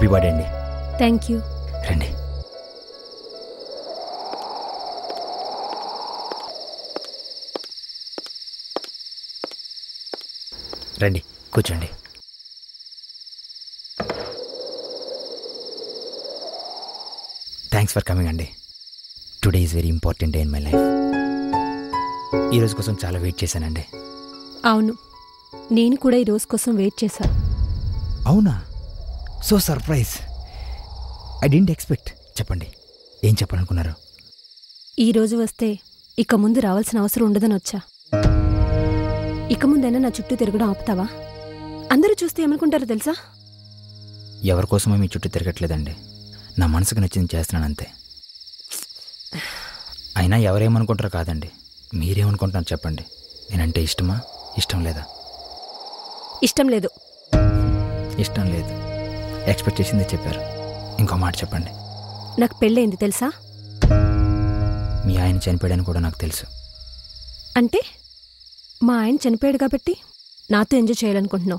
Happy birthday అండి thank you రండి రండి కూర్చోండి థ్యాంక్స్ ఫర్ కమింగ్ అండి today is very important day in my life ఈరోజు కోసం చాలా వెయిట్ చేశానండి అవును నేను కూడా ఈ రోజు కోసం వెయిట్ చేశా అవునా so surprise I didn't expect చెప్పండి ఏం చెప్పాలనుకున్నారు ఈ రోజు వస్తే ఇక ముందు రావాల్సిన అవసరం ఉండదని వచ్చా ఇక ముందైనా నా చుట్టూ తిరగడం ఆపుతావా అందరూ చూస్తే ఏమనుకుంటారో తెలుసా ఎవరి కోసమో మీ చుట్టూ తిరగట్లేదండి నా మనసుకు నచ్చింది చేస్తున్నాను అంతే అయినా ఎవరేమనుకుంటారో కాదండి మీరేమనుకుంటున్నారు చెప్పండి నేనంటే ఇష్టమా ఇష్టం లేదా ఇష్టం లేదు ఇష్టం లేదు ఎక్స్పెక్ట్ చేసిందే చెప్పారు ఇంకో మాట చెప్పండి నాకు పెళ్ళైంది తెలుసా మీ ఆయన చనిపోయాడని కూడా నాకు తెలుసు అంటే మా ఆయన చనిపోయాడు కాబట్టి నాతో ఎంజాయ్ చేయాలనుకుంటున్నావు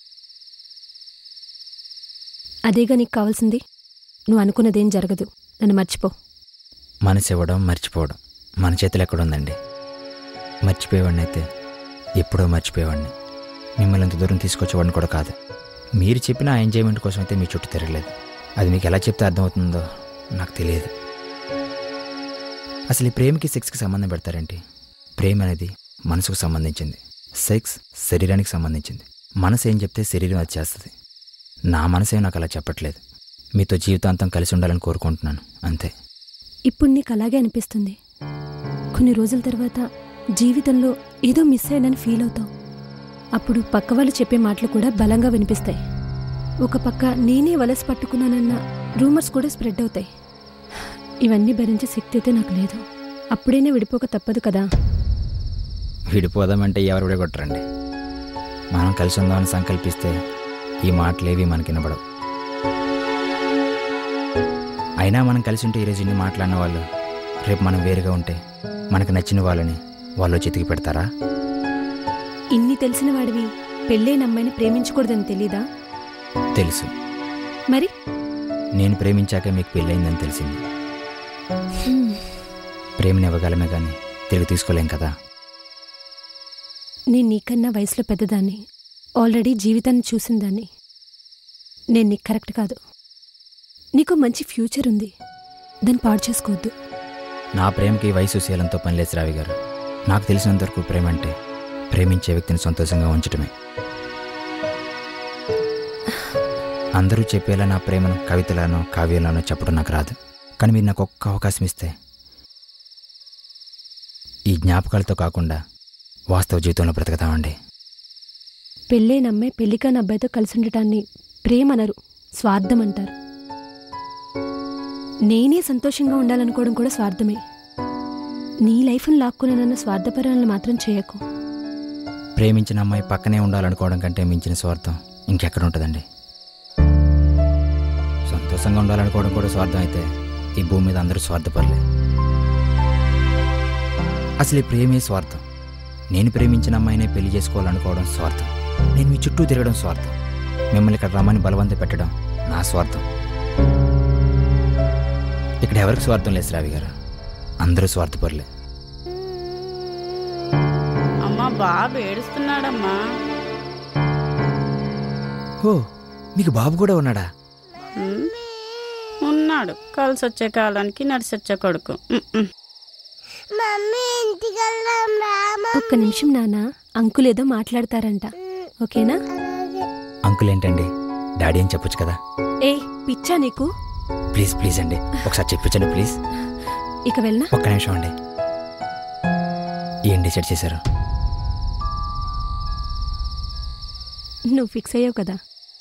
అదేగా నీకు కావాల్సింది నువ్వు అనుకున్నదేం జరగదు నన్ను మర్చిపో మనసు ఇవ్వడం మర్చిపోవడం మన చేతులు ఎక్కడుందండి మర్చిపోయేవాడిని అయితే ఎప్పుడో మర్చిపోయేవాడిని మిమ్మల్ని అంత దూరం తీసుకొచ్చేవాడిని కూడా కాదు మీరు చెప్పిన ఆ ఎంజాయ్మెంట్ కోసం అయితే మీ చుట్టూ తిరగలేదు అది మీకు ఎలా చెప్తే అర్థమవుతుందో నాకు తెలియదు అసలు ఈ ప్రేమకి సెక్స్కి సంబంధం పెడతారేంటి ప్రేమ అనేది మనసుకు సంబంధించింది సెక్స్ శరీరానికి సంబంధించింది మనసు ఏం చెప్తే శరీరం అది చేస్తుంది నా మనసేం నాకు అలా చెప్పట్లేదు మీతో జీవితాంతం కలిసి ఉండాలని కోరుకుంటున్నాను అంతే ఇప్పుడు నీకు అలాగే అనిపిస్తుంది కొన్ని రోజుల తర్వాత జీవితంలో ఏదో మిస్ అయ్యానని ఫీల్ అవుతావు అప్పుడు పక్క వాళ్ళు చెప్పే మాటలు కూడా బలంగా వినిపిస్తాయి ఒక పక్క నేనే వలస పట్టుకున్నానన్న రూమర్స్ కూడా స్ప్రెడ్ అవుతాయి ఇవన్నీ భరించే శక్తి అయితే నాకు లేదు అప్పుడైనా విడిపోక తప్పదు కదా విడిపోదామంటే ఎవరు విడగొట్టరండి మనం కలిసి ఉందామని సంకల్పిస్తే ఈ మాటలేవి మనకి వినబడవు అయినా మనం కలిసి ఉంటే ఈరోజు ఇన్ని మాట్లాడిన వాళ్ళు రేపు మనం వేరుగా ఉంటే మనకు నచ్చిన వాళ్ళని వాళ్ళు చితికి పెడతారా ఇన్ని తెలిసిన వాడివి పెళ్ళైన అమ్మాయిని ప్రేమించకూడదని తెలీదా తెలుసు మరి నేను ప్రేమించాక మీకు పెళ్ళయిందని తెలిసింది హ్మ్, ప్రేమని ఇవ్వగలమే కానీ తిరిగి తీసుకోలేం కదా నేను నీకన్నా వయసులో పెద్దదాన్ని ఆల్రెడీ జీవితాన్ని చూసిందాన్ని నేను నీకు కరెక్ట్ కాదు నీకు మంచి ఫ్యూచర్ ఉంది దాన్ని పాడు చేసుకోవద్దు నా ప్రేమకి వయసు శీలంతో పనిలేదు రావి గారు నాకు తెలిసినంతవరకు ప్రేమ అంటే ప్రేమించే వ్యక్తిని సంతోషంగా ఉంచటమే అందరూ చెప్పేలా నా ప్రేమను కవితలానో కావ్యాలనో చెప్పడం నాకు రాదు కానీ మీరు నాకు ఒక్క అవకాశం ఇస్తే ఈ జ్ఞాపకాలతో కాకుండా వాస్తవ జీవితంలో బ్రతకతామండి పెళ్ళైన అమ్మాయి పెళ్లికాని అబ్బాయితో కలిసి ఉండటాన్ని ప్రేమ అనరు స్వార్థం అంటారు నేనే సంతోషంగా ఉండాలనుకోవడం కూడా స్వార్థమే నీ లైఫ్ను లాక్కునేనన్న స్వార్థపరాలను మాత్రం చేయకు ప్రేమించిన అమ్మాయి పక్కనే ఉండాలనుకోవడం కంటే మించిన స్వార్థం ఇంకెక్కడ ఉంటుందండి సంతోషంగా ఉండాలనుకోవడం కూడా స్వార్థం అయితే ఈ భూమి మీద అందరూ స్వార్థపరలే అసలు ఈ ప్రేమే స్వార్థం నేను ప్రేమించిన అమ్మాయినే పెళ్లి చేసుకోవాలనుకోవడం స్వార్థం నేను మీ చుట్టూ తిరగడం స్వార్థం మిమ్మల్ని ఇక్కడ రమ్మని బలవంత పెట్టడం నా స్వార్థం ఇక్కడ ఎవరికి స్వార్థం లేదు శ్రావి గారు అందరూ స్వార్థపరులే అమ్మా బాబు ఏడుస్తున్నాడమ్మా ఓ మీకు బాబు కూడా ఉన్నాడా ఉమ్, ఉన్నాడు కలిసి వచ్చే కాలానికి నడిచి వచ్చే కొడుకు ఉమ్, ఉమ్. మమ్మీ ఇంటికి వెళ్దాం రామా ఒక్క నిమిషం నాన్న అంకుల్ ఏదో మాట్లాడతారంట ఓకేనా అంకుల్ ఏంటండి డాడీ అని చెప్పొచ్చు కదా ఏ పిచ్చా నీకు ప్లీజ్ ప్లీజ్ అండి ఒకసారి చెప్పించండి ప్లీజ్ ఇక వెళ్ళనా ఒక్క నిమిషం అండి ఏం డిసైడ్ చేశారు నువ్వు ఫిక్స్ అయ్యావు కదా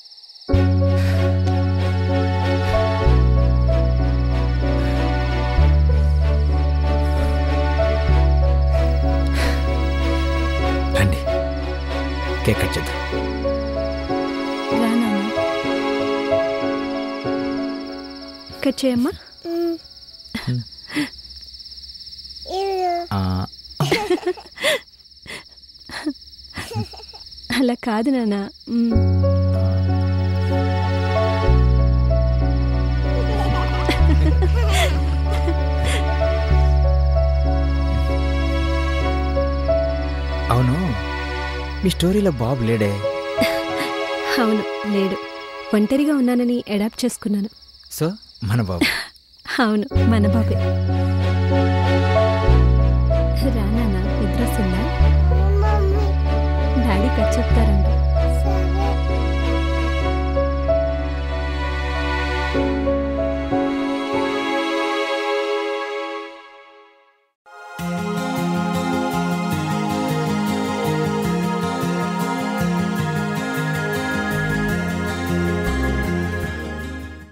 రండి కేక్ కట్ చేద్దాం రా నాన్న కట్ చేయమ్మా ఆ, అలా కాదు నాన్న మ్, అవును మీ స్టోరీలో బాబు లేడే అవును లేడు ఒంటరిగా ఉన్నానని అడాప్ట్ చేసుకున్నాను సో మన బాబు అవును మన బాబే రానా నిద్ర వస్తుందా మమ్మీ డాడీ కట్ చెప్తారంట